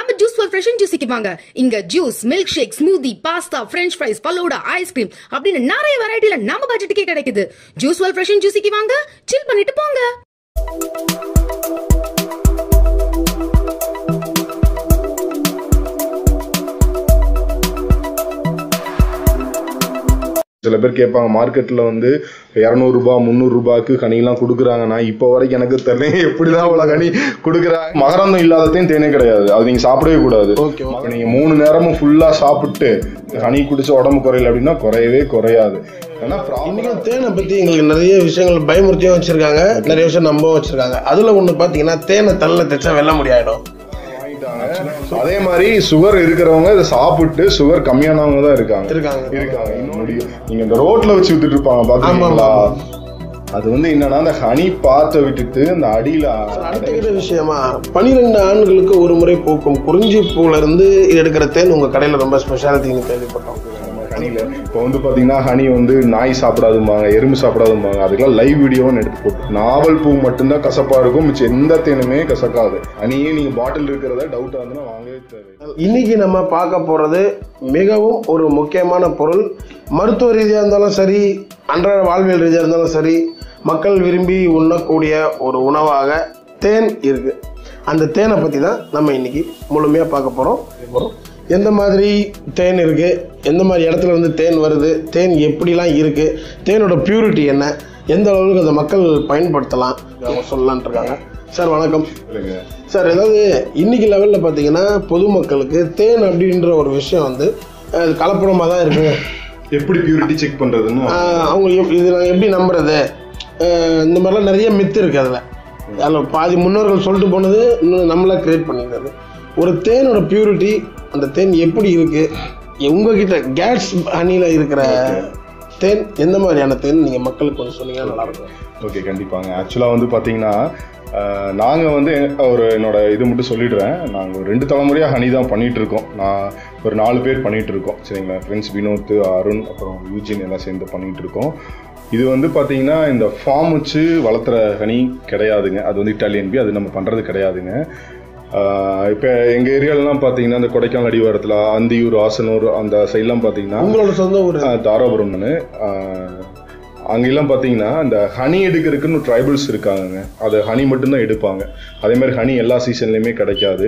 நம்ம juice for fresh and ஜூஸிக்கு வாங்க இங்க juice milk shake smoothie pasta French fries falooda ice cream அப்படின்னு நிறைய வெரைட்டில நம்ம பட்ஜெட்டுக்கே கிடைக்குது ஜூஸ் ஃபார் ஃப்ரெஷ் அண்ட் ஜூஸிக்கு வாங்க சில் பண்ணிட்டு போங்க சில பேர் கேட்பாங்க மார்க்கெட்டில் வந்து இரநூறுபா முந்நூறுரூபாய்க்கு கனிலாம் கொடுக்குறாங்க நான் இப்போ வரைக்கும் எனக்கு தெரியல எப்படி தான் அவ்வளோ கனி கொடுக்குறாங்க மகரந்தம் இல்லாததையும் தேனே கிடையாது அது நீங்கள் சாப்பிடவே கூடாது Okay, okay. நீங்கள் மூணு நேரமும் ஃபுல்லாக சாப்பிட்டு கனி குடிச்ச உடம்பு குறையல அப்படின்னா குறையவே குறையாது ஏன்னா ப்ராப்ளம் இன்னைக்கும் தேனை பத்தி எங்களுக்கு நிறைய விஷயங்கள் பயமுறுத்தியும் வச்சிருக்காங்க நிறைய விஷயம் நம்பவும் வச்சிருக்காங்க அதுல ஒண்ணு பாத்தீங்கன்னா தேனை தள்ள தைச்சா வெள்ள முடியாயிடும் வாங்கிட்டாங்க அதே மாதிரி சுகர் இருக்கிறவங்க இதை சாப்பிட்டு சுகர் கம்மியானவங்க தான் இருக்காங்க இருக்காங்க. இருக்காங்க இன்னும் முடியும் நீங்க இந்த ரோட்ல வச்சு வித்துட்டு இருப்பாங்க பாத்தீங்களா ஆமா, அது வந்து என்னன்னா அந்த ஹனி பாத்தை விட்டுட்டு அந்த அடியில அடுத்த கிட்ட விஷயமா பனிரெண்டு ஆண்களுக்கு ஒரு முறை பூக்கும் குறிஞ்சி பூல இருந்து எடுக்கிற தேன் உங்க கடையில ரொம்ப ஸ்பெஷாலிட்டின்னு கேள்விப்பட்டோம் ஹனில இப்போ வந்து பாத்தீங்கன்னா ஹனி வந்து நாய் சாப்பிடாதும்பாங்க எறும்பு சாப்பிடாதும்பாங்க அதுக்கெல்லாம் லைவ் வீடியோன்னு எடுத்து போட்டு நாவல் பூ மட்டும்தான் கசப்பா இருக்கும் மிச்சம் எந்த தேனுமே கசக்காது ஹனியே நீங்க பாட்டில் இருக்கிறத டவுட்டா இருந்ததுன்னா வாங்கவே தேவை இன்னைக்கு நம்ம பார்க்க போறது மிகவும் ஒரு முக்கியமான பொருள் மருத்துவ ரீதியாக இருந்தாலும் சரி அன்றாட வாழ்வியல் ரீதியாக இருந்தாலும் சரி மக்கள் விரும்பி உண்ணக்கூடிய ஒரு உணவாக தேன் இருக்கு அந்த தேனை பற்றி தான் நம்ம இன்னைக்கு முழுமையாக பார்க்க போகிறோம் எந்த மாதிரி தேன் இருக்கு எந்த மாதிரி இடத்துல இருந்து தேன் வருது தேன் எப்படிலாம் இருக்கு தேனோட பியூரிட்டி என்ன எந்த அளவுக்கு அந்த மக்கள் பயன்படுத்தலாம் அவங்க சொல்லலான்ட்டு இருக்காங்க சார் வணக்கம் இல்லைங்க சார் ஏதாவது இன்னைக்கு லெவலில் பார்த்தீங்கன்னா பொதுமக்களுக்கு தேன் அப்படின்ற ஒரு விஷயம் வந்து அது கலப்படமாக தான் இருக்குங்க எப்படி பியூரிட்டி செக் பண்றதுன்னு ஆஹ் அவங்க எப்- இது நாங்கள் எப்படி நம்புறது ஆஹ் இந்த மாதிரிலாம் நிறைய மித்து இருக்குது அதில் அதில் பாதி முன்னோர்கள் சொல்லிட்டு போனது இன்னும் நம்மளா கிரியேட் பண்ணிக்கிறது ஒரு தேனோட பியூரிட்டி அந்த தேன் எப்படி இருக்கு உங்ககிட்ட கேட்ஸ் ஹனியில் இருக்கிற தேன் எந்த மாதிரியான தேன் நீங்கள் மக்களுக்கு கொஞ்சம் சொன்னீங்கன்னா நல்லாயிருக்கும் ஓகே கண்டிப்பாங்க ஆக்சுவலாக வந்து பார்த்தீங்கன்னா நாங்கள் வந்து ஒரு என்னோட இது மட்டும் சொல்லிடுறேன் நாங்கள் ஒரு ரெண்டு தலைமுறையாக ஹனி தான் பண்ணிட்டு இருக்கோம் நான் ஒரு நாலு பேர் பண்ணிட்டு இருக்கோம் சரிங்களா ஃப்ரெண்ட்ஸ் வினோத் அருண் அப்புறம் யூஜின் எல்லாம் சேர்ந்து பண்ணிட்டு இருக்கோம் இது வந்து பார்த்தீங்கன்னா இந்த ஃபார்ம் வச்சு வளர்த்துற ஹனி கிடையாதுங்க அது வந்து இட்டாலியன் பி அது நம்ம பண்ணுறது கிடையாதுங்க இப்போ எங்கள் ஏரியாலலாம் பார்த்தீங்கன்னா இந்த கொடைக்கானல் அடிவாரத்தில் அந்தியூர் ஆசனூர் அந்த சைட்லாம் பார்த்தீங்கன்னா உங்களோட சொந்த ஒரு ஆஹ் தாராபுரம் நான் அங்கெல்லாம் பார்த்தீங்கன்னா இந்த ஹனி எடுக்கிறதுக்குன்னு ட்ரைபல்ஸ் இருக்காங்கங்க அது ஹனி மட்டும்தான் எடுப்பாங்க அதே மாதிரி ஹனி எல்லா சீசன்லையுமே கிடைக்காது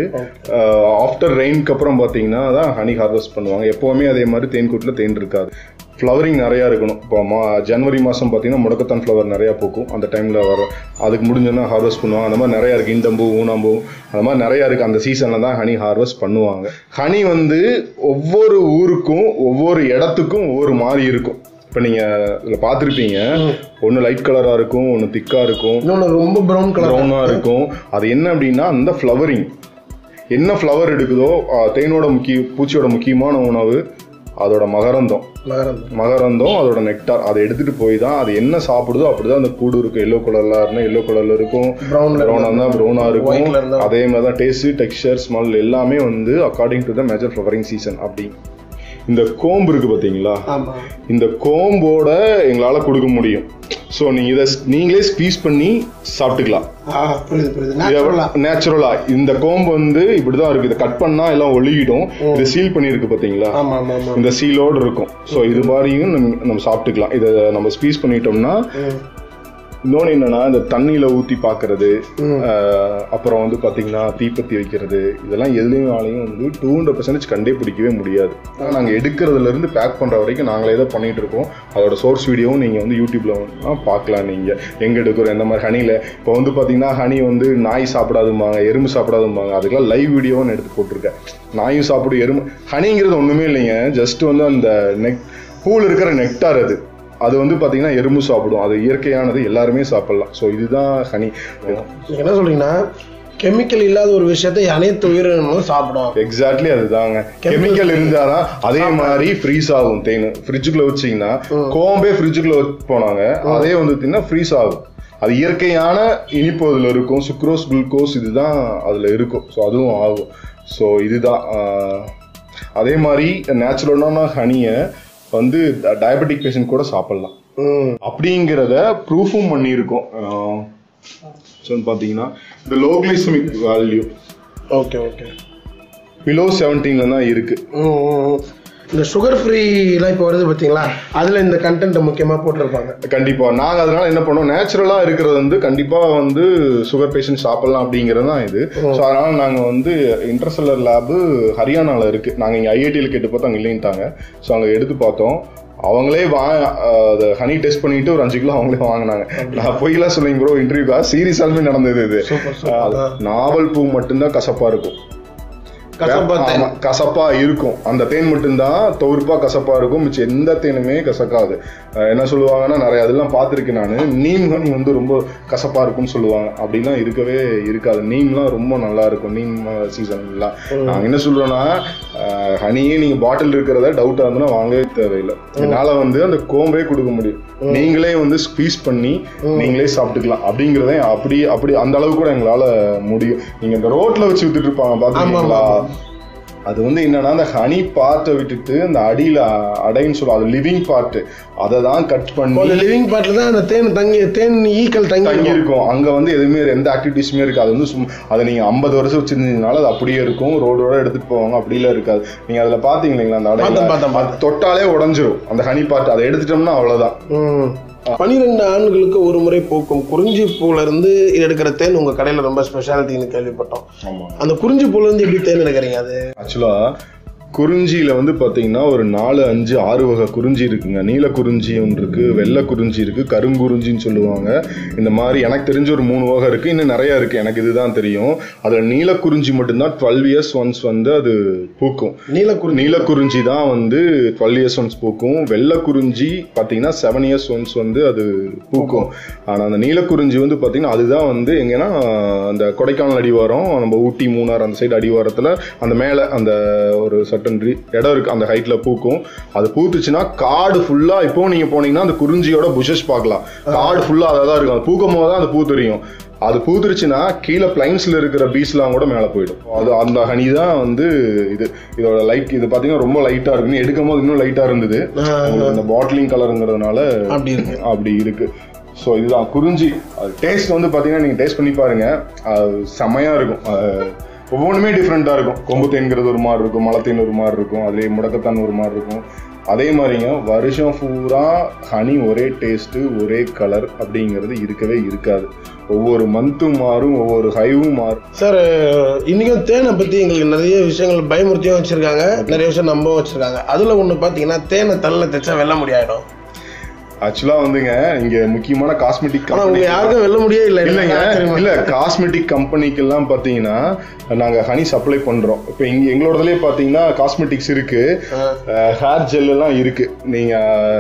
ஆஃப்டர் ரெயின்க்கு அப்புறம் பார்த்தீங்கன்னா தான் ஹனி ஹார்வெஸ்ட் பண்ணுவாங்க எப்போவுமே அதே மாதிரி தேன்கூட்டில் தேன் இருக்காது ஃப்ளவரிங் நிறையா இருக்கணும் இப்போ மா ஜனவரி மாதம் பார்த்தீங்கன்னா முடக்கத்தான் ஃப்ளவர் நிறையா பூக்கும் அந்த டைமில் வர அதுக்கு முடிஞ்சோன்னா ஹார்வெஸ்ட் பண்ணுவாங்க அந்த மாதிரி நிறையா இருக்குது இண்டம்பூ ஊனாம்பூ அந்த மாதிரி நிறையா இருக்குது அந்த சீசனில் தான் ஹனி ஹார்வெஸ்ட் பண்ணுவாங்க ஹனி வந்து ஒவ்வொரு ஊருக்கும் ஒவ்வொரு இடத்துக்கும் ஒவ்வொரு மாதிரி இருக்கும் இப்போ நீங்கள் இதில் பார்த்துருப்பீங்க ஒன்று லைட் கலராக இருக்கும் ஒன்று திக்காக இருக்கும் இன்னொன்று ரொம்ப ப்ரௌன் கலர் ப்ரௌனாக இருக்கும் அது என்ன அப்படின்னா அந்த ஃப்ளவரிங் என்ன ஃப்ளவர் எடுக்குதோ அஹ், தேனோட முக்கிய பூச்சியோட முக்கியமான உணவு அதோட மகரந்தம் நகரம் மகரந்தம் அதோட நெக்டார் அதை எடுத்துட்டு போய் தான் அது என்ன சாப்பிடுதோ அப்படிதான் அந்த கூடு இருக்கும் எல்லோ கலர்ல இருந்தா எல்லோ கலர்ல இருக்கும் Brownல ப்ரௌனா இருந்தா ப்ரௌனா இருக்கும் Whiteல இருந்தா- அதே மாதிரி தான் டேஸ்ட் டெக்ஸ்சர் ஸ்மெல் எல்லாமே வந்து according to the major flowering season அப்படி இந்த கோம்பு இருக்கு பாத்தீங்களா ஆமாம் இந்த கோம்போட எங்களால கொடுக்க முடியும் ஸோ நீங்க இதை நீங்களே ஸ்பீஸ் பண்ணி சாப்பிட்டுக்கலாம் ஆ புரியுது புரியுது நேச்சுரலா நேச்சுரலா இந்த கோம்பு வந்து இப்படிதான் இருக்கு இதை கட் பண்ணா எல்லாம் ஒழுகிடும் இதை சீல் பண்ணிருக்கு பாத்தீங்களா ஆமா ஆமா ஆமா இந்த சீலோடு இருக்கும் ஸோ இது மாதிரியும் நம்ம நம்ம சாப்பிட்டுக்கலாம் இதை நம்ம ஸ்பீஸ் பண்ணிட்டோம்னா ம். இன்னொன்று என்னன்னா இந்த தண்ணியில ஊற்றி பார்க்கறது ம். அப்புறம் வந்து பார்த்தீங்கன்னா தீப்பத்தி வைக்கிறது இதெல்லாம் எதுலையும் வந்து டூ ஹண்ட்ரட் பர்சன்டேஜ் கண்டே பிடிக்கவே முடியாது ஆனால் நாங்கள் எடுக்கிறதுல இருந்து பேக் பண்ணுற வரைக்கும் நாங்களே தான் பண்ணிட்டு இருக்கோம் அதோட சோர்ஸ் வீடியோவும் நீங்கள் வந்து யூடியூப்ல வேணா பார்க்கலாம் நீங்கள் எங்கே எடுக்கிறோம் எந்த மாதிரி ஹனியில் இப்போ வந்து பார்த்தீங்கன்னா ஹனி வந்து நாய் சாப்பிடாதும்பாங்க எறும்பு சாப்பிடாதும்பாங்க அதுக்கெல்லாம் லைவ் வீடியோன்னு எடுத்து போட்டிருக்கேன் நாயும் சாப்பிடும் எறும்பு ஹனிங்கிறது ஒன்றுமே இல்லைங்க ஜஸ்ட் வந்து அந்த நெக் பூவில் இருக்கிற நெக்டார் அது அது வந்து பார்த்தீங்கன்னா எறும்பு சாப்பிடும் அது இயற்கையானது எல்லாருமே சாப்பிடலாம் ஸோ இதுதான் ஹனி நீங்க என்ன சொல்றீங்கன்னா கெமிக்கல் இல்லாத ஒரு விஷயத்தை அனைத்து உயிரினங்களும் சாப்பிடும் எக்ஸாக்ட்லி அதுதாங்க கெமிக்கல் இருந்தாதான் அதே மாதிரி ஃப்ரீஸ் ஆகும் தேன் ஃப்ரிட்ஜுக்குள்ள வச்சீங்கன்னா கோம்பே ஃப்ரிட்ஜுக்குள்ள வச்சு போனாங்க அதே வந்து பார்த்தீங்கன்னா ஃப்ரீஸ் ஆகும் அது இயற்கையான இனிப்பு அதில் இருக்கும் சுக்ரோஸ் குளுக்கோஸ் இதுதான் அதில் இருக்கும் ஸோ அதுவும் ஆகும் ஸோ இதுதான் ஆஹ், அதே மாதிரி நேச்சுரலான ஹனியை வந்து டயபெட்டிக் பேஷண்ட் கூட சாப்பிடலாம் ம் அப்படிங்கிறத ப்ரூஃபும் பண்ணியிருக்கோம் ஸோ பார்த்தீங்கன்னா இந்த low glycaemic value okay okay below செவன்டீன்ல தான் இருக்கு ம், ம், ம். இந்த சுகர் ஃப்ரீ எல்லாம் இப்போ வருது பார்த்தீங்களா அதில் இந்த கண்டென்ட் முக்கியமாக போட்டிருப்பாங்க கண்டிப்பா நாங்க அதனால என்ன பண்ணுவோம் நேச்சுரலா இருக்கிறது வந்து கண்டிப்பா வந்து சுகர் பேஷண்ட் சாப்பிடலாம் அப்படிங்கிறது தான் இது ஸோ அதனால நாங்க வந்து இன்டர்செல்லர் லேபு ஹரியானால இருக்கு நாங்க இங்க ஐஐடியில் கேட்டு பார்த்தோம் அங்க இல்லைன்ட்டாங்க ஸோ அங்க எடுத்து பார்த்தோம் அவங்களே வா அதை ஹனி டெஸ்ட் பண்ணிட்டு ஒரு அஞ்சு கிலோ அவங்களே வாங்கினாங்க நான் பொய்லாம் சொல்லுங்க ப்ரோ இன்டர்வியூக்கா சீரியஸாலுமே நடந்தது இது சூப்பர் சூப்பர் அஹ், நாவல் பூ மட்டும்தான் கசப்பா இருக்கும் கசப்பா தேன். ஆமா, கசப்பா இருக்கும் அந்த தேன் மட்டும்தான் தோறுப்பா கசப்பா இருக்கும் மிச்சம் எந்த தேனுமே கசக்காது அஹ் என்ன சொல்லுவாங்கன்னா நிறைய அதெல்லாம் பார்த்துருக்கேன் நான் நீம் ஹனி வந்து ரொம்ப கசப்பா இருக்கும்னு சொல்லுவாங்க அப்படிலாம் இருக்கவே இருக்காது நீம்லாம் ரொம்ப நல்லா இருக்கும் நீம் சீசன்லாம் நாங்கள் என்ன சொல்றோம்னா அஹ், ஹனியே நீங்க பாட்டில் இருக்கிறத டவுட்டா இருந்ததுன்னா வாங்கவே தேவையில்லை என்னால வந்து அந்த கோம்பே கொடுக்க முடியும் நீங்களே வந்து ஸ்பீஸ் பண்ணி நீங்களே சாப்பிட்டுக்கலாம் அப்படிங்கிறத அப்படி அப்படி அந்த அளவுக்கு கூட எங்களால முடியும் நீங்க இந்த ரோட்ல வச்சு வித்துட்டு இருப்பாங்க பாத்துருக்கீங்களா அது வந்து என்னன்னா அந்த ஹனி பார்ட்டை விட்டுட்டு அந்த அடியில அ- அடைன்னு சொல்லுவோம் அது லிவிங் பார்ட் அதை தான் கட் இப்போ பண்ணி அந்த லிவிங் பார்ட்டில் தான் அந்த தேன் தங்கி தேன் ஈக்கள் தங்கி தங்கி இருக்கும். இருக்கும் அங்க வந்து எதுவுமே எந்த ஆக்டிவிட்டிஸுமே இருக்காது அது வந்து சும்மா அதை நீங்க ஐம்பது வருஷம் வச்சிருந்தீங்கனால அது அப்படியே இருக்கும் ரோடோட எடுத்துட்டு போவாங்க அப்படிலாம் இருக்காது நீங்க அதுல பாத்தீங்க இல்லைங்களா அந்த பார்த்தேன், பார்த்தேன், அடையில அது தொட்டாலே உடஞ்சிரும் அந்த ஹனி பார்ட் அதை எடுத்துட்டோம்னா அவ்வளவுதான் ம். பனிரெண்டு ஆண்களுக்கு ஒரு முறை பூக்கும் குறிஞ்சி பூல இருந்து எடுக்கிற தேன் உங்க கடையில ரொம்ப ஸ்பெஷாலிட்டின்னு கேள்விப்பட்டோம் ஆமா அந்த குறிஞ்சி பூல இருந்து எப்படி தேன் எடுக்கிறீங்க அது ஆக்சுவலா குறிஞ்சியில வந்து பாத்தீங்கன்னா ஒரு நாலு அஞ்சு ஆறு வகை குறிஞ்சி இருக்குங்க நீல குறிஞ்சி ஒன்று இருக்கு வெள்ளை குறிஞ்சி இருக்கு கருங்குறிஞ்சின்னு சொல்லுவாங்க இந்த மாதிரி எனக்கு தெரிஞ்ச ஒரு மூணு வகை இருக்கு இன்னும் நிறைய இருக்கு எனக்கு இதுதான் தெரியும் அதுல நீல குறிஞ்சி மட்டும்தான் டுவெல் இயர்ஸ் ஒன்ஸ் வந்து அது பூக்கும் நீலக்குறிஞ்சி நீல குறிஞ்சி தான் வந்து டுவெல் இயர்ஸ் ஒன்ஸ் பூக்கும் வெள்ளை குறிஞ்சி பார்த்தீங்கன்னா செவன் இயர்ஸ் ஒன்ஸ் வந்து அது பூக்கும் ஆனால் அந்த நீல குறிஞ்சி வந்து பார்த்தீங்கன்னா அதுதான் வந்து எங்கன்னா அந்த கொடைக்கானல் அடிவாரம் நம்ம ஊட்டி மூணார் அந்த சைடு அடிவாரத்தில் அந்த மேலே அந்த ஒரு சட்டன் இடம் இருக்கு அந்த ஹைட்ல பூக்கும் அது பூத்துச்சுன்னா காடு ஃபுல்லா இப்போ நீங்க போனீங்கன்னா அந்த குறிஞ்சியோட புஷஸ் பார்க்கலாம் காடு ஃபுல்லா அதை தான் இருக்கும் அது பூக்கும் போது தான் அந்த பூ தெரியும் அது பூத்துருச்சுன்னா கீழே பிளைன்ஸ்ல இருக்கிற பீஸ்லாம் கூட மேலே போயிடும் அது அந்த ஹனி தான் வந்து இது இதோட லைட் இது பார்த்தீங்கன்னா ரொம்ப லைட்டா இருக்கு நீ எடுக்கும் போது இன்னும் லைட்டா இருந்தது உங்களுக்கு இந்த பாட்டிலிங் கலருங்கிறதுனால அப்படி இருக்கு அப்படி இருக்கு ஸோ இதுதான் குறிஞ்சி அது டேஸ்ட் வந்து பார்த்தீங்கன்னா நீங்கள் டேஸ்ட் பண்ணி பாருங்க அது செமையா இருக்கும் அது ஒவ்வொன்றுமே டிஃப்ரெண்ட்டாக இருக்கும் கொம்பு தேன்கிறது ஒரு மாதிரி இருக்கும் மலை தேன் ஒரு மாதிரி இருக்கும் அதே முடக்கத்தான் ஒரு மாதிரி இருக்கும் அதே மாதிரிங்க வருஷம் பூரா ஹனி ஒரே டேஸ்ட்டு ஒரே கலர் அப்படிங்கிறது இருக்கவே இருக்காது ஒவ்வொரு மந்த்தும் மாறும் ஒவ்வொரு ஹைவும் மாறும் சார் இன்னைக்கும் தேனை பத்தி எங்களுக்கு நிறைய விஷயங்கள் பயமுறுத்தியும் வச்சிருக்காங்க நிறைய விஷயம் நம்பவும் வச்சிருக்காங்க அதுல ஒண்ணு பாத்தீங்கன்னா தேனை தள்ள தைச்சா வெல்ல முடியாயிடும் ஆக்சுவலாக வந்துங்க இங்கே முக்கியமான காஸ்மெட்டிக் ஆனா உங்க யாருக்கும் வெல்ல முடியே இல்லை இல்லைங்க இல்ல காஸ்மெட்டிக் கம்பெனிக்கெல்லாம் பாத்தீங்கன்னா நாங்க ஹனி சப்ளை பண்றோம் இப்போ இங்க எங்களோடதுலயே பாத்தீங்கன்னா காஸ்மெட்டிக்ஸ் இருக்கு ஹேர் ஜெல் எல்லாம் இருக்கு நீங்க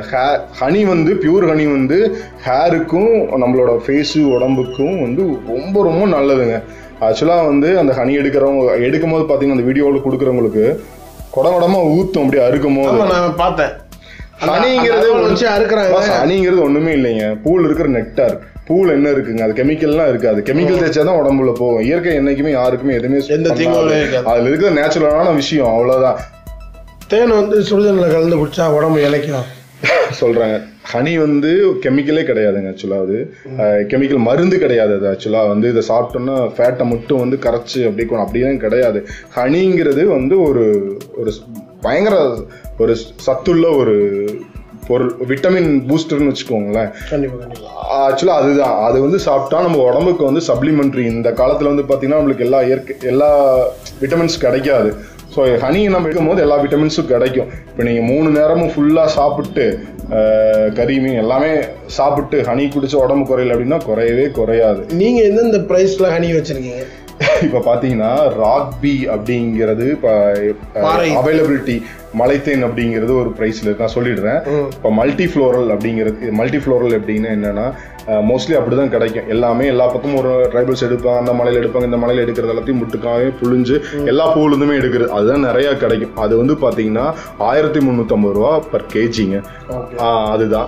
ஹனி வந்து பியூர் ஹனி வந்து ஹேருக்கும் நம்மளோட ஃபேஸு உடம்புக்கும் வந்து ரொம்ப ரொம்ப நல்லதுங்க ஆக்சுவலாக வந்து அந்த ஹனி எடுக்கிறவங்க எடுக்கும் போது பார்த்தீங்கன்னா அந்த வீடியோவில் கொடுக்குறவங்களுக்கு குடம் குடமா ஊத்தும் அப்படியே அறுக்கும் போது ஆமா நான் பார்த்தேன் அந்த- ஹனிங்கிறது அந்த அளவு வச்சு அறுக்குறாங்க பாஸ், ஹனிங்கிறது ஒண்ணுமே இல்லைங்க பூல் இருக்கிற நெக்டார் பூல் என்ன இருக்குங்க அது கெமிக்கல்லாம் இருக்காது கெமிக்கல் தேய்ச்சாதான் உடம்புல போகும் இயற்கை என்னைக்குமே யாருக்குமே எதுவுமே எந்த பண்ணாது. தீங்குமே இருக்காது. அதுல இருக்கிற நேச்சுரலான விஷயம் அவ்வளவுதான் தேன் வந்து சுடுதண்ணில் கலந்து குடிச்சா உடம்பு இழைக்கும் சொல்றாங்க ஹனி வந்து கெமிக்கலே கிடையாதுங்க ஆக்சுவலா அது கெமிக்கல் மருந்து கிடையாது அது ஆக்சுவலா வந்து இதை சாப்பிட்டோம்னா ஃபேட்டை மட்டும் வந்து கரைச்சு அப்படி கொ- அப்படிலாம் கிடையாது ஹனிங்கிறது வந்து ஒரு ஒரு ஸ்- பயங்கர ஒரு சத்துள்ள ஒரு பொருள் விட்டமின் பூஸ்டர்னு வச்சுக்கோங்களேன் கண்டிப்பா கண்டிப்பா ஆக்சுவலாக அதுதான் அது வந்து சாப்பிட்டா நம்ம உடம்புக்கு வந்து சப்ளிமெண்ட்ரி இந்த காலத்தில் வந்து பார்த்தீங்கன்னா நம்மளுக்கு எல்லா இயற்கை எல்லா விட்டமின்ஸ் கிடைக்காது ஸோ ஹனி நம்ம எடுக்கும் போது எல்லா விட்டமின்ஸும் கிடைக்கும் இப்போ நீங்கள் மூணு நேரமும் ஃபுல்லாக சாப்பிட்டு அஹ், கறி மீன் எல்லாமே சாப்பிட்டு ஹனி குடிச்ச உடம்பு குறையல அப்படின்னா குறையவே குறையாது நீங்க எந்தெந்த பிரைஸ்ல ஹனி வச்சிருக்கீங்க இப்போ பார்த்தீங்கன்னா ராக் பி அப்படிங்கிறது இப்போ பாறை. அவைலபிலிட்டி மலைத்தேன் அப்படிங்கிறது ஒரு ப்ரைஸில் இருக்கு நான் சொல்லிடுறேன் ம். இப்போ மல்டி ஃப்ளோரல் அப்படிங்கிறது மல்டி ஃப்ளோரல் அப்படின்னா என்னன்னா மோஸ்ட்லி அப்படி தான் கிடைக்கும் எல்லாமே எல்லா பக்கமும் ஒரு ட்ரைபல்ஸ் எடுப்பாங்க அந்த மலையில் எடுப்பாங்க இந்த மலையில் எடுக்கிறது எல்லாத்தையும் முட்டுக்காவே புழிஞ்சு எல்லா பூவிலுந்துமே எடுக்கிறது அதுதான் நிறையா கிடைக்கும் அது வந்து பார்த்தீங்கன்னா ஆயிரத்தி முந்நூற்றம்பது ரூபா பர் கேஜிங்க ஓகே அதுதான்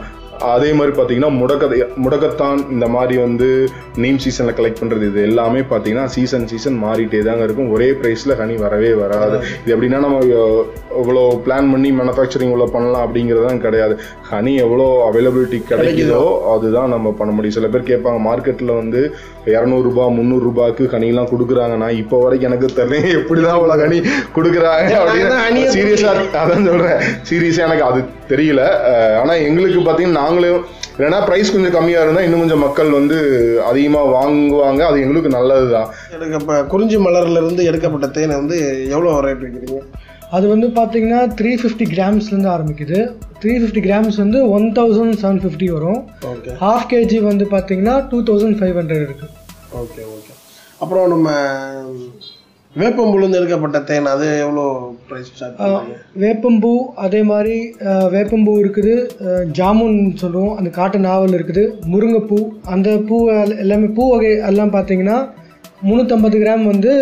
அதே மாதிரி பார்த்தீங்கன்னா முடக்க முடக்கத்தான் இந்த மாதிரி வந்து நீம் சீசனில் கலெக்ட் பண்ணுறது இது எல்லாமே பார்த்தீங்கன்னா சீசன் சீசன் மாறிட்டே தாங்க இருக்கும் ஒரே ப்ரைஸில் ஹனி வரவே வராது இது எப்படின்னா நம்ம அஹ், இவ்வளோ பிளான் பண்ணி மேனுஃபேக்சரிங் இவ்வளோ பண்ணலாம் அப்படிங்கிறதுலாம் கிடையாது ஹனி எவ்வளோ அவைலபிலிட்டி கிடைக்குதோ அதுதான் நம்ம பண்ண முடியும் சில பேர் கேட்பாங்க மார்க்கெட்டில் வந்து இரநூறுபா முந்நூறுரூபாய்க்கு ஹனிலாம் கொடுக்குறாங்க நான் இப்போ வரைக்கும் எனக்கு தெரியல எப்படிதான் அவ்வளோ ஹனி கொடுக்குறாங்க நாங்க தான் அப்படின்னு ஹனியை சீரியஸாக அதான் சொல்கிறேன் சீரியஸாக எனக்கு அது தெரியல அஹ், ஆனா எங்களுக்கு பார்த்தீங்கன்னா நாங்களும் ஏன்னா ப்ரைஸ் கொஞ்சம் கம்மியாக இருந்தால் இன்னும் கொஞ்சம் மக்கள் வந்து அதிகமாக வாங்குவாங்க அது எங்களுக்கு நல்லது தான் எனக்கு இப்போ குறிஞ்சி மலர்ல இருந்து எடுக்கப்பட்ட தேனை வந்து எவ்வளோ ரேட் வைக்கிறீங்க அது வந்து பார்த்தீங்கன்னா த்ரீ ஃபிஃப்டி கிராம்ஸ்லேருந்து ஆரம்பிக்குது த்ரீ ஃபிஃப்டி கிராம்ஸ் வந்து ஒன் தௌசண்ட் செவன் ஃபிஃப்டி வரும் ஓகே ஹாஃப் கேஜி வந்து பார்த்தீங்கன்னா டூ தௌசண்ட் ஃபைவ் ஹண்ட்ரட் இருக்குது ஓகே ஓகே அப்புறம் நம்ம வேப்பம்புழுந்து எடுக்கப்பட்ட தேன் அது எவ்வளோ ப்ரைஸ் ஸ்டார்ட் பண்ணுறீங்க வேப்பம்பூ அதே மாதிரி அஹ், வேப்பம்பூ இருக்குது அஹ், ஜாமுன் சொல்லுவோம் அந்த காட்டு நாவல் இருக்குது முருங்கைப்பூ அந்த பூ எல்- எல்லாமே பூ வகை எல்லாம் பார்த்தீங்கன்னா முந்நூற்றம்பது கிராம் வந்து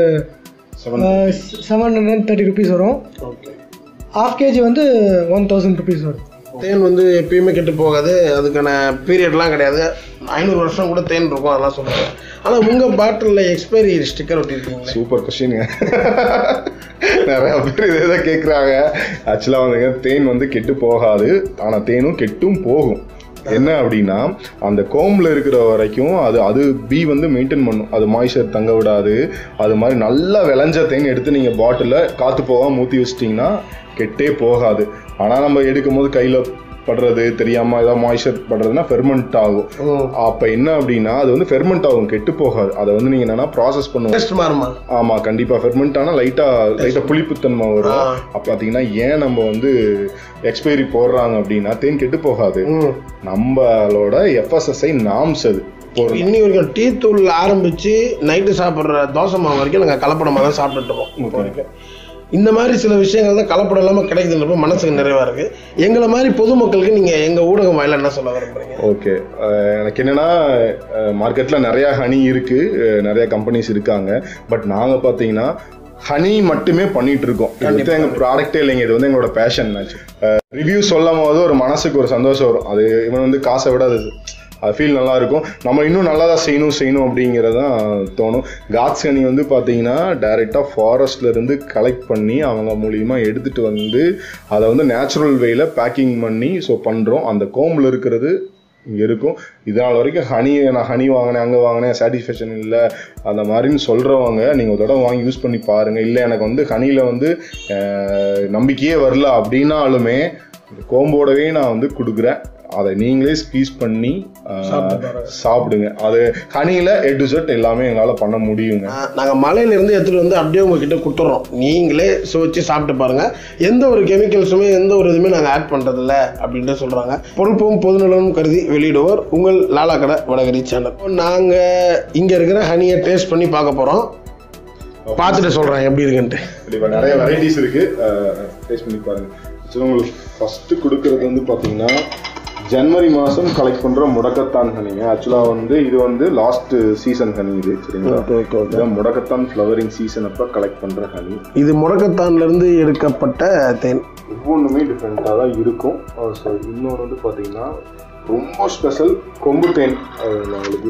செவன் ஹண்ட்ரட் தேர்ட்டி ருபீஸ் வரும் ஓகே ஹாஃப் கேஜி வந்து ஒன் தௌசண்ட் ருபீஸ் வரும் தேன் வந்து எப்பயுமே கெட்டு போகாது அதுக்கான பீரியட்லாம் கிடையாது ஐநூறு வருஷம் கூட தேன் இருக்கும் அதெல்லாம் சொல்லுவாங்க ஆனால் உங்கள் பாட்டிலில் எக்ஸ்பைரி ஸ்டிக்கர் ஒட்டியிருக்கீங்களே சூப்பர் கொஸ்டினுங்க நிறைய பேர் இதே தான் கேட்குறாங்க ஆக்சுவலாக வந்துங்க தேன் வந்து கெட்டு போகாது ஆனால் தேனும் கெட்டும் போகும் என்ன அப்படின்னா அந்த கோம்பில் இருக்கிற வரைக்கும் அது அது பீ வந்து மெயின்டைன் பண்ணும் அது மாய்ச்சர் தங்க விடாது அது மாதிரி நல்லா விளைஞ்ச தேன் எடுத்து நீங்கள் பாட்டிலில் காற்று போகாம ஊற்றி வச்சிட்டிங்கன்னா கெட்டே போகாது ஆனால் நம்ம எடுக்கும் போது கையில் படுறது தெரியாமல் ஏதாவது மாய்ச்சர் படுறதுன்னா ஃபெர்மெண்ட் ஆகும் அப்போ என்ன அப்படின்னா அது வந்து ஃபெர்மெண்ட் ஆகும் கெட்டு போகாது அதை வந்து நீங்கள் என்னன்னா ப்ராசஸ் பண்ணுவோம் டெஸ்ட் மாறுமா ஆமா கண்டிப்பா ஃபெர்மெண்ட் ஆனா லைட்டா லைட்டா புளிப்புத்தன்மை வரும் ஆ. அப்ப பாத்தீங்கன்னா ஏன் நம்ம வந்து எக்ஸ்பைரி போடுறாங்க அப்படின்னா தேன் கெட்டு போகாது ம் நம்மளோட எஃப்எஸ்எஸ்ஐ நாம்ஸ் அது போடுறோம் இன்னி வரைக்கும் டீ தூள் ஆரம்பிச்சு நைட்டு சாப்பிட்ற தோசை மாவு வரைக்கும் நாங்கள் கலப்படமாக தான் சாப்பிட்டுட்டு இருக்கோம் இப்போ வரைக்கும் இந்த மாதிரி சில விஷயங்கள் தான் கலப்படம் இல்லாமல் கிடைக்குதுன்றப்ப மனசுக்கு நிறைவா இருக்கு எங்களை மாதிரி பொதுமக்களுக்கு நீங்கள் எங்கள் ஊடகம் வாயில என்ன சொல்ல விரும்புறீங்க ஓகே எனக்கு என்னன்னா மார்க்கெட்ல நிறைய ஹனி இருக்கு அஹ், நிறைய கம்பெனிஸ் இருக்காங்க பட் நாங்க பாத்தீங்கன்னா ஹனி மட்டுமே பண்ணிட்டு இருக்கோம் இது வந்து எங்க ப்ராடக்டே இல்லைங்க இது வந்து எங்களோட பேஷன் ரிவ்யூ சொல்லும் போது ஒரு மனசுக்கு ஒரு சந்தோஷம் வரும் அது இவன் வந்து காசை விட அது அது ஃபீல் நல்லா இருக்கும் நம்ம இன்னும் நல்லா தான் செய்யணும் செய்யணும் அப்படிங்கிறது தான் தோணும் காட்ஸ் ஹனி வந்து பார்த்தீங்கன்னா டைரெக்டாக ஃபாரஸ்ட்ல இருந்து கலெக்ட் பண்ணி அவங்க மூலியமா எடுத்துட்டு வந்து அதை வந்து நேச்சுரல் வேல பேக்கிங் பண்ணி ஸோ பண்ணுறோம் அந்த கோம்பில் இருக்கிறது இங்கே இருக்கும் இதனால் வரைக்கும் ஹனி நான் ஹனி வாங்கினேன் அங்கே வாங்கினேன் சாட்டிஸ்ஃபேக்ஷன் இல்லை அந்த மாதிரின்னு சொல்கிறவங்க நீங்கள் ஒரு தடவை வாங்கி யூஸ் பண்ணி பாருங்கள் இல்லை எனக்கு வந்து ஹனியில் வந்து அஹ், நம்பிக்கையே வரல அப்படின்னாலுமே இந்த கோம்போடவே நான் வந்து கொடுக்குறேன் அதை நீங்களே ஸ்பீஸ் பண்ணி அஹ், சாப்பிடுங்க அது ஹனியில் எ டு செட் எல்லாமே எங்களால் பண்ண முடியுங்க நாங்கள் மலையிலேருந்து எடுத்துகிட்டு வந்து அப்படியே உங்ககிட்ட கொடுத்துட்றோம் நீங்களே சுவைச்சு சாப்பிட்டு பாருங்கள் எந்த ஒரு கெமிக்கல்ஸுமே எந்த ஒரு இதுவுமே நாங்கள் ஆட் பண்ணுறதில்ல அப்படின்ட்டு சொல்கிறாங்க பொறுப்பும் பொதுநலனும் கருதி வெளியிடுவோர் உங்கள் லாலா கடை வடகரி சேனல் நாங்கள் இங்கே இருக்கிற ஹனியை டேஸ்ட் பண்ணி பார்க்க போகிறோம் பார்த்துட்டு சொல்கிறேன் எப்படி இருக்குன்ட்டு கண்டிப்பாக நிறைய வெரைட்டிஸ் இருக்கு டேஸ்ட் பண்ணி பாருங்க ஆக்சுவலாக உங்களுக்கு ஃபர்ஸ்ட் கொடுக்கறது வந்து பார்த்தீங்கன்னா ஜனவரி மாதம் கலெக்ட் பண்ணுற முடக்கத்தான் ஹனிங்க ஆக்சுவலாக வந்து இது வந்து லாஸ்ட் சீசன் ஹனி இது சரிங்களா ஓகே ஓகே ஓகே இதான் முடக்கத்தான் ஃப்ளவரிங் சீசன் அப்போ கலெக்ட் பண்ணுற ஹனி இது முடக்கத்தான்லேருந்து எடுக்கப்பட்ட தேன் ஒவ்வொன்றுமே டிஃப்ரெண்ட்டாக தான் இருக்கும் ஸோ இன்னொன்று வந்து பார்த்தீங்கன்னா ரொம்ப ஸ்பெஷல் கொம்பு தேன் அது உங்களுக்கு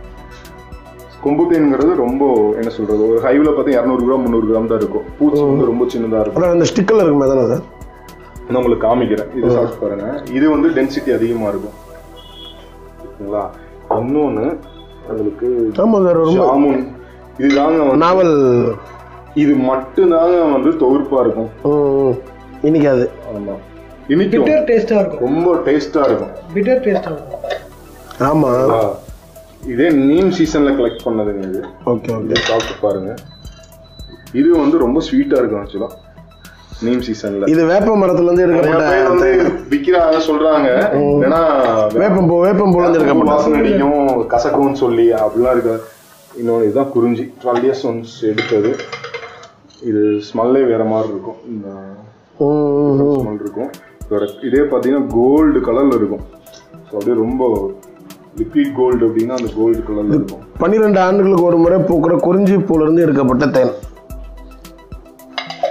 கொம்பு தேன்ங்கிறது ரொம்ப என்ன சொல்றது ஒரு ஹைவில் பார்த்தா இரநூறு கிராம் முந்நூறு கிராம் தான் இருக்கும் பூச்சி வந்து ரொம்ப சின்னதாக இருக்கும் அப்புறம் அந்த ஸ்டிக்கில் இருக்குமே தானே சார் நான் உங்களுக்கு காமிக்கிறேன் இது சாப்பிட்டு பாருங்க இது வந்து டென்சிட்டி அதிகமா இருக்கும் ஓகேங்களா இன்னொன்னு உங்களுக்கு ஆமாம் சார் ரொம்ப ஜாமுன் இதுதாங்க வந்து நாவல் இது மட்டும்தாங்க வந்து தொகுப்பா இருக்கும் ம், இனிக்காது ஆமா இனிக்கும் பிட்டர் டேஸ்ட்டாக இருக்கும் ரொம்ப டேஸ்டா இருக்கும் பிட்டர் டேஸ்ட்டாக இருக்கும் ஆமாம் ஆ, இதே நீம் சீசன்ல கலெக்ட் பண்ணதுங்க இது ஓகே ஓகே இதை சாப்பிட்டு பாருங்க இது வந்து ரொம்ப ஸ்வீட்டா இருக்கும் ஆக்சுவலா நீம் சீசன்ல இது வேப்ப மரத்துலேருந்து நிறைய பேர் எடுக்கப்பட்ட வந்து விக்கிறாங்க சொல்றாங்க ஏன்னா வேப்பம்பூ வேப்பம்பூலேருந்து எடுக்கப்பட்ட வாசனை அடிக்கும் கசக்கும்னு சொல்லி அப்படிலாம் இருக்கு இன்னொன்று இதுதான் குறிஞ்சி டுவெல் இயர்ஸ் ஒன்ஸ் எடுத்தது இது ஸ்மெல்லே வேற மாதிரி இருக்கும் இந்த ம், ம், ம். ஸ்மெல் இருக்கும் இதோட இதே பார்த்தீங்கன்னா கோல்டு கலர்ல இருக்கும் ஸோ அப்படியே ரொம்ப லிக்விட் கோல்டு அப்படின்னா அந்த கோல்டு கலர்ல இருக்கும் பன்னிரெண்டு ஆண்டுகளுக்கு ஒரு முறை பூக்கிற குறிஞ்சி பூலேருந்து எடுக்கப்பட்ட தேன்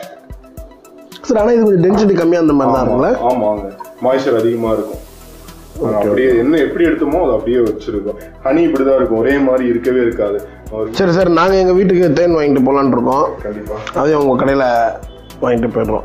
சார் ஆனால் இது கொஞ்சம் டென்சிட்டி கம்மியாக அந்த மாதிரி தான் இருக்குல்ல ஆமாங்க மாய்ச்சர் அதிகமா இருக்கும் அது அப்படியே என்ன எப்படி எடுத்தோமோ அது அப்படியே வச்சிருக்கோம் ஹனி இப்படிதான் இருக்கும் ஒரே மாதிரி இருக்கவே இருக்காது ஒரு- சரி சார் நாங்கள் எங்கள் வீட்டுக்கு தேன் வாங்கிட்டு போகலான்னு இருக்கோம் கண்டிப்பா அதையும் உங்கள் கடையில் வாங்கிட்டு போயிடுறோம்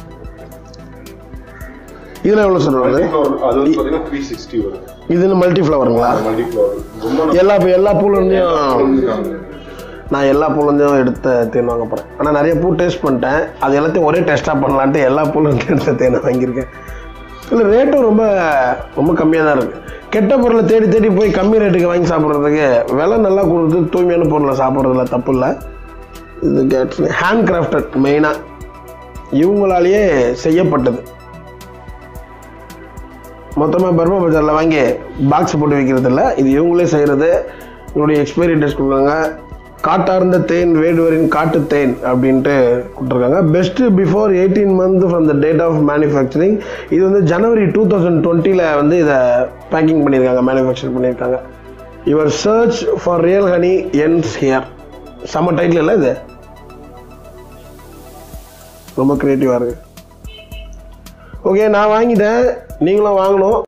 இதில் எவ்வளோ சார் வருது அது வந்து பாத்தீங்கன்னா த்ரீ சிக்ஸ்டி வருது இது மல்டி ஃப்ளவருங்களா மல்டி ஃபிளவர் ரொம்ப எல்லா எல்லா பூலேருந்தையும் நல்லா நான் எல்லா பூலேருந்தையும் எடுத்த தேன் வாங்க போகிறேன் ஆனால் நிறைய பூ டேஸ்ட் பண்ணிட்டேன் அது எல்லாத்தையும் ஒரே டேஸ்ட்டாக பண்ணலான்ட்டு எல்லா பூலேருந்து எடுத்த தேனை வாங்கியிருக்கேன் இல்லை ரேட்டும் ரொம்ப ரொம்ப கம்மியாக தான் இருக்குது கெட்ட பொருளை தேடி தேடி போய் கம்மி ரேட்டுக்கு வாங்கி சாப்பிட்றதுக்கு விலை நல்லா கொடுத்து தூய்மையான பொருளை சாப்பிட்றதுல தப்பு இல்லை இது கேட்ஸ் ஹேண்ட் கிராஃப்டட் மெயினாக இவங்களாலேயே செய்யப்பட்டது மொத்தமாக பர்மா பஜாரில் வாங்கி பாக்ஸ் போட்டு வைக்கிறது இல்லை இது இவங்களே செய்கிறது இவங்களுடைய எக்ஸ்பைரி டேட் கொடுக்குறாங்க காட்டார்ந்த தேன் வேடுவரின் காட்டு தேன் அப்படின்ட்டு கொடுத்துருக்காங்க best before eighteen month from the date of manufacturing இது வந்து ஜனவரி டூ தௌசண்ட் டுவெண்ட்டியில் வந்து இதை பேக்கிங் பண்ணியிருக்காங்க மேனுஃபேக்சர் பண்ணியிருக்காங்க your search for real honey ends here செம்ம டைட்டில் இல்லை இது ரொம்ப க்ரியேட்டிவாக இருக்குது ஓகே நான் வாங்கிட்டேன் நீங்களும் வாங்கணும்